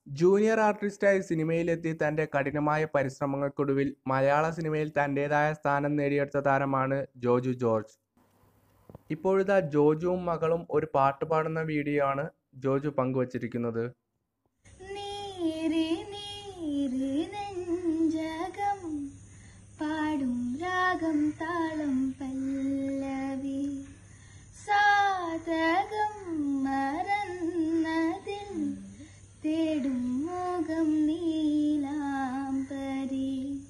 junior ആർട്ടിസ്റ്റായി സിനിമയിലെത്തി തന്റെ കഠിനമായ പരിശ്രമങ്ങൾക്കൊടുവിൽ മലയാള സിനിമയിൽ തന്റേതായ സ്ഥാനം നേടിയെടുത്ത താരമാണ് ജോജു ജോർജ് ഇപ്പോഴിതാ ജോജുവും മകളും ഒരു പാട്ട് പാടുന്ന വീഡിയോ ആണ് ജോജു പങ്കുവച്ചിരിക്കുന്നത് നീറി നീറി നെഞ്ചകം പാടും രാഗം താളം പല്ലവി സാതകം മറന്നതിൽ തേടും മോകം നീലാംബരി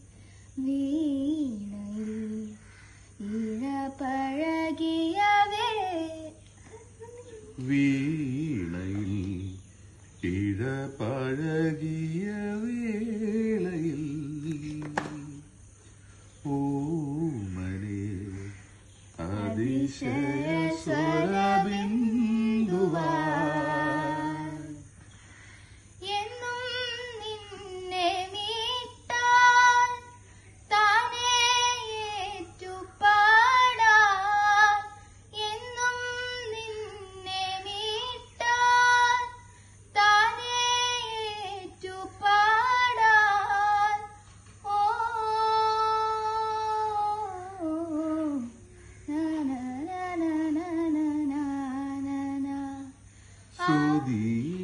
വീണയിൽ ഇഴ പഴകിയവേ വീണയിൽ ഇഴ പഴകിയ വേളയിൽ ഓമനെ അതിശയ സ്വരബിന്ദുവായി എന്നും നിന്നെ മീട്ടാൻ താനേ ഏറ്റുപാടാൻ എന്നും നിന്നെ മീട്ടാൻ താനേ ഏറ്റുപാടാൻ ഓ na na na na na na na na Sudhi